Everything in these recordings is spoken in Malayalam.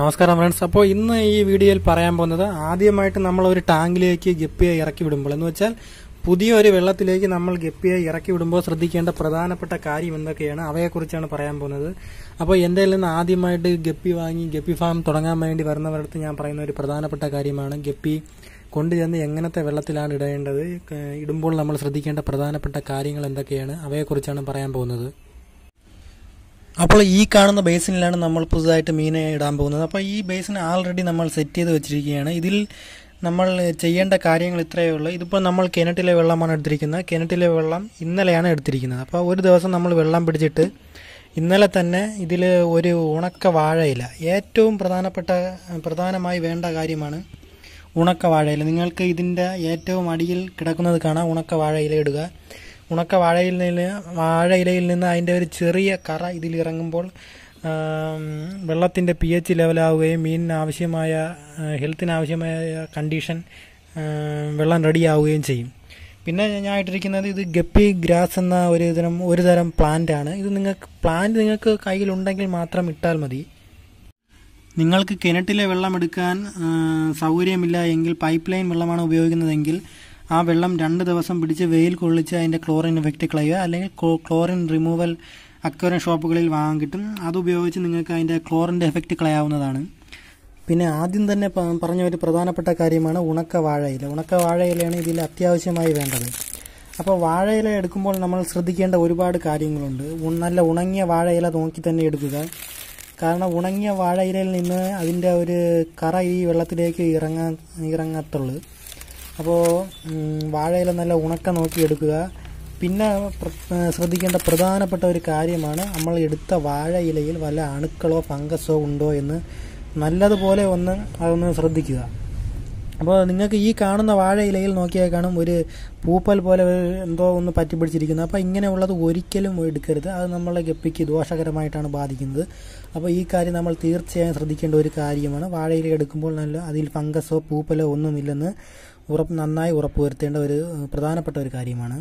നമസ്കാരം ഫ്രണ്ട്സ് അപ്പോൾ ഇന്ന് ഈ വീഡിയോയിൽ പറയാൻ പോകുന്നത് ആദ്യമായിട്ട് നമ്മൾ ഒരു ടാങ്കിലേക്ക് ഗപ്പിയെ ഇറക്കി വിടുമ്പോൾ എന്ന് വെച്ചാൽ പുതിയ ഒരു വെള്ളത്തിലേക്ക് നമ്മൾ ഗപ്പിയെ ഇറക്കി വിടുമ്പോൾ ശ്രദ്ധിക്കേണ്ട പ്രധാനപ്പെട്ട കാര്യം എന്തൊക്കെയാണ് അവയെക്കുറിച്ചാണ് പറയാൻ പോകുന്നത് അപ്പോൾ എൻ്റെ നിന്ന് ആദ്യമായിട്ട് ഗപ്പി വാങ്ങി ഗപ്പി ഫാം തുടങ്ങാൻ വേണ്ടി വരുന്നവരടുത്ത് ഞാൻ പറയുന്ന ഒരു പ്രധാനപ്പെട്ട കാര്യമാണ് ഗപ്പി കൊണ്ടുചെന്ന് എങ്ങനത്തെ വെള്ളത്തിലാണ് ഇടേണ്ടത് ഏഹ് ഇടുമ്പോൾ നമ്മൾ ശ്രദ്ധിക്കേണ്ട പ്രധാനപ്പെട്ട കാര്യങ്ങൾ എന്തൊക്കെയാണ് അവയെക്കുറിച്ചാണ് പറയാൻ പോകുന്നത് അപ്പോൾ ഈ കാണുന്ന ബേസിനിലാണ് നമ്മൾ പുതുതായിട്ട് മീനെ ഇടാൻ പോകുന്നത് അപ്പോൾ ഈ ബേസിന് ആൾറെഡി നമ്മൾ സെറ്റ് ചെയ്ത് വെച്ചിരിക്കുകയാണ് ഇതിൽ നമ്മൾ ചെയ്യേണ്ട കാര്യങ്ങൾ ഇത്രയേ ഉള്ളൂ ഇതിപ്പോൾ നമ്മൾ കിണറ്റിലെ വെള്ളമാണ് എടുത്തിരിക്കുന്നത് കിണറ്റിലെ വെള്ളം ഇന്നലെയാണ് എടുത്തിരിക്കുന്നത് അപ്പോൾ ഒരു ദിവസം നമ്മൾ വെള്ളം പിടിച്ചിട്ട് ഇന്നലെ തന്നെ ഇതിൽ ഒരു ഉണക്ക വാഴയില ഏറ്റവും പ്രധാനപ്പെട്ട പ്രധാനമായി വേണ്ട കാര്യമാണ് ഉണക്ക വാഴയില നിങ്ങൾക്ക് ഇതിൻ്റെ ഏറ്റവും അടിയിൽ കിടക്കുന്നത് കാണാം ഉണക്ക വാഴയില ഇടുക ഉണക്ക വാഴയിൽ നിന്ന് വാഴയിലയിൽ നിന്ന് അതിൻ്റെ ഒരു ചെറിയ കറ ഇതിൽ ഇറങ്ങുമ്പോൾ വെള്ളത്തിൻ്റെ പി എച്ച് ലെവലാവുകയും മീനിന് ആവശ്യമായ ആ, ഹെൽത്തിന് ആവശ്യമായ കണ്ടീഷൻ ആ, വെള്ളം റെഡിയാവുകയും ചെയ്യും പിന്നെ ഞാൻ ഇട്ടിരിക്കുന്നത് ഇത് ഗപ്പി ഗ്രാസ് എന്ന ഒരു തരം ഒരു തരം പ്ലാന്റ് ആണ് ഇത് നിങ്ങൾക്ക് പ്ലാന്റ് നിങ്ങൾക്ക് കയ്യിലുണ്ടെങ്കിൽ മാത്രം ഇട്ടാൽ മതി നിങ്ങൾക്ക് കിണറ്റിലെ വെള്ളം എടുക്കാൻ ആ, സൗകര്യമില്ല എങ്കിൽ പൈപ്പ് ലൈൻ വെള്ളമാണ് ഉപയോഗിക്കുന്നതെങ്കിൽ ആ വെള്ളം രണ്ട് ദിവസം പിടിച്ച് വെയിൽ കൊള്ളിച്ച് അതിൻ്റെ ക്ലോറിൻ ഇഫക്റ്റ് കളയുക അല്ലെങ്കിൽ ക്ലോ- ക്ലോറിൻ റിമൂവൽ അക്വറിയം ഷോപ്പുകളിൽ വാങ്ങാൻ കിട്ടും അത് ഉപയോഗിച്ച് നിങ്ങൾക്ക് അതിൻ്റെ ക്ലോറിൻ്റെ എഫക്റ്റ് കളയാവുന്നതാണ് പിന്നെ ആദ്യം തന്നെ പ- പറഞ്ഞ ഒരു പ്രധാനപ്പെട്ട കാര്യമാണ് ഉണക്ക വാഴയില ഉണക്ക വാഴയിലയാണ് ഇതിൽ അത്യാവശ്യമായി വേണ്ടത് അപ്പോൾ വാഴയില എടുക്കുമ്പോൾ നമ്മൾ ശ്രദ്ധിക്കേണ്ട ഒരുപാട് കാര്യങ്ങളുണ്ട് ഉ- നല്ല ഉണങ്ങിയ വാഴയില നോക്കി തന്നെ എടുക്കുക കാരണം ഉണങ്ങിയ വാഴയിലയിൽ നിന്ന് അതിൻ്റെ ഒരു കറ ഈ വെള്ളത്തിലേക്ക് ഇറങ്ങാൻ ഇറങ്ങത്തുള്ളൂ അപ്പോൾ വാഴയില നല്ല ഉണക്ക നോക്കി എടുക്കുക പിന്നെ പ്ര- ശ്രദ്ധിക്കേണ്ട പ്രധാനപ്പെട്ട ഒരു കാര്യമാണ് നമ്മൾ എടുത്ത വാഴയിലയിൽ വല്ല അണുക്കളോ ഫംഗസോ ഉണ്ടോ എന്ന് നല്ലതുപോലെ ഒന്ന് അതൊന്ന് ശ്രദ്ധിക്കുക അപ്പോൾ നിങ്ങൾക്ക് ഈ കാണുന്ന വാഴയിലയിൽ നോക്കിയാൽ കാണും ഒരു പൂപ്പൽ പോലെ ഒരു എന്തോ ഒന്ന് പറ്റി പിടിച്ചിരിക്കുന്നത് അപ്പോൾ ഇങ്ങനെയുള്ളത് ഒരിക്കലും എടുക്കരുത് അത് നമ്മളെ ഗപ്പിക്ക് ദോഷകരമായിട്ടാണ് ബാധിക്കുന്നത് അപ്പോൾ ഈ കാര്യം നമ്മൾ തീർച്ചയായും ശ്രദ്ധിക്കേണ്ട ഒരു കാര്യമാണ് വാഴയില എടുക്കുമ്പോൾ നല്ല അതിൽ ഫംഗസോ പൂപ്പലോ ഒന്നുമില്ലെന്ന് ഉറപ്പ് നന്നായി ഉറപ്പുവരുത്തേണ്ട ഒരു ഏഹ്, പ്രധാനപ്പെട്ട ഒരു കാര്യമാണ്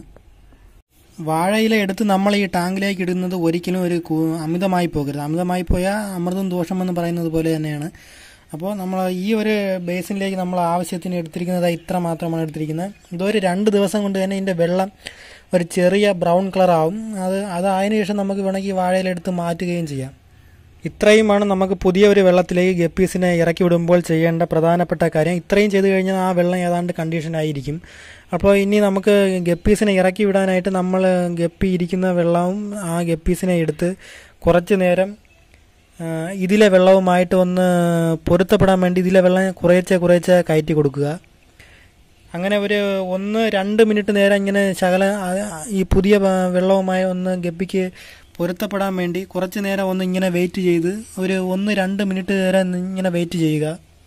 വാഴയില എടുത്ത് നമ്മൾ ഈ ടാങ്കിലേക്ക് ഇടുന്നത് ഒരിക്കലും ഒരു കു- അമിതമായി പോകരുത് അമിതമായി പോയാൽ അമൃതം ദോഷമെന്ന് പറയുന്നത് പോലെ തന്നെയാണ് അപ്പോൾ നമ്മൾ ഈ ഒരു ബേസിനിലേക്ക് നമ്മൾ ആവശ്യത്തിന് എടുത്തിരിക്കുന്നത് ഇത്ര മാത്രമാണ് എടുത്തിരിക്കുന്നത് ഇതൊരു രണ്ട് ദിവസം കൊണ്ട് തന്നെ ഇതിൻ്റെ വെള്ളം ഒരു ചെറിയ ബ്രൗൺ കളർ ആവും അത് അത് അതിന് ശേഷം നമുക്ക് വേണമെങ്കിൽ വാഴയില എടുത്ത് മാറ്റുകയും ചെയ്യാം ഇത്രയുമാണ് നമുക്ക് പുതിയ ഒരു വെള്ളത്തിലേക്ക് ഗപ്പീസിനെ ഇറക്കി വിടുമ്പോൾ ചെയ്യേണ്ട പ്രധാനപ്പെട്ട കാര്യം ഇത്രയും ചെയ്തു കഴിഞ്ഞാൽ ആ വെള്ളം ഏതാണ്ട് കണ്ടീഷൻ ആയിരിക്കും അപ്പോൾ ഇനി നമുക്ക് ഗപ്പീസിനെ ഇറക്കി വിടാനായിട്ട് നമ്മൾ ഗപ്പി ഇരിക്കുന്ന വെള്ളവും ആ ഗപ്പീസിനെ എടുത്ത് കുറച്ച് നേരം ആ, ഇതിലെ വെള്ളവുമായിട്ട് ഒന്ന് പൊരുത്തപ്പെടാൻ വേണ്ടി ഇതിലെ വെള്ളം കുറേശ്ശെ കുറേശ്ശെ കയറ്റി കൊടുക്കുക അങ്ങനെ ഒരു ഒന്ന് രണ്ട് മിനിറ്റ് നേരം ഇങ്ങനെ ശകല ആ- ഈ പുതിയ വ- വെള്ളവുമായി ഒന്ന് ഗപ്പിക്ക് പൊരുത്തപ്പെടാൻ വേണ്ടി കുറച്ച് നേരം ഒന്ന് ഇങ്ങനെ വെയിറ്റ് ചെയ്ത് ഒരു ഒന്ന് രണ്ട് മിനിറ്റ് നേരം ഇങ്ങനെ വെയിറ്റ് ചെയ്യുക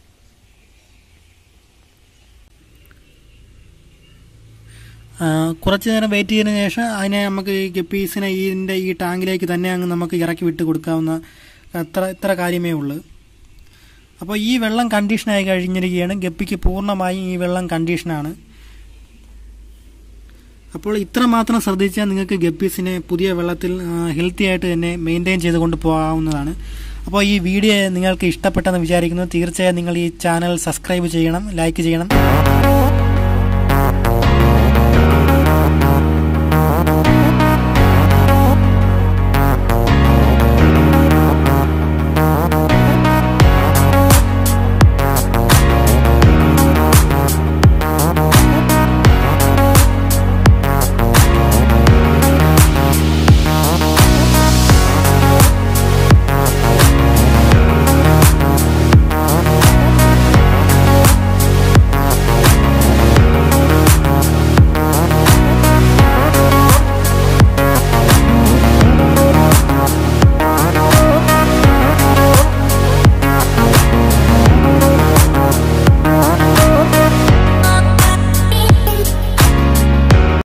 ആ, കുറച്ച് നേരം വെയിറ്റ് ചെയ്തതിന് ശേഷം അതിനെ നമുക്ക് ഈ ഗപ്പീസിനെ ഇതിൻ്റെ ഈ ടാങ്കിലേക്ക് തന്നെ അങ്ങ് നമുക്ക് ഇറക്കി വിട്ട് കൊടുക്കാവുന്ന അത്ര ഇത്ര കാര്യമേ ഉള്ളൂ അപ്പോൾ ഈ വെള്ളം കണ്ടീഷനായി കഴിഞ്ഞിരിക്കുകയാണ് ഗപ്പിക്ക് പൂർണ്ണമായും ഈ വെള്ളം കണ്ടീഷനാണ് അപ്പോൾ ഇത്ര മാത്രം ശ്രദ്ധിച്ചാൽ നിങ്ങൾക്ക് ഗപ്പീസിനെ പുതിയ വെള്ളത്തിൽ ഹെൽത്തി ആയിട്ട് തന്നെ മെയിൻറ്റെയിൻ ചെയ്ത് കൊണ്ട് പോകാവുന്നതാണ് അപ്പോൾ ഈ വീഡിയോ നിങ്ങൾക്ക് ഇഷ്ടപ്പെട്ടെന്ന് വിചാരിക്കുന്നു തീർച്ചയായും നിങ്ങൾ ഈ ചാനൽ സബ്സ്ക്രൈബ് ചെയ്യണം ലൈക്ക് ചെയ്യണം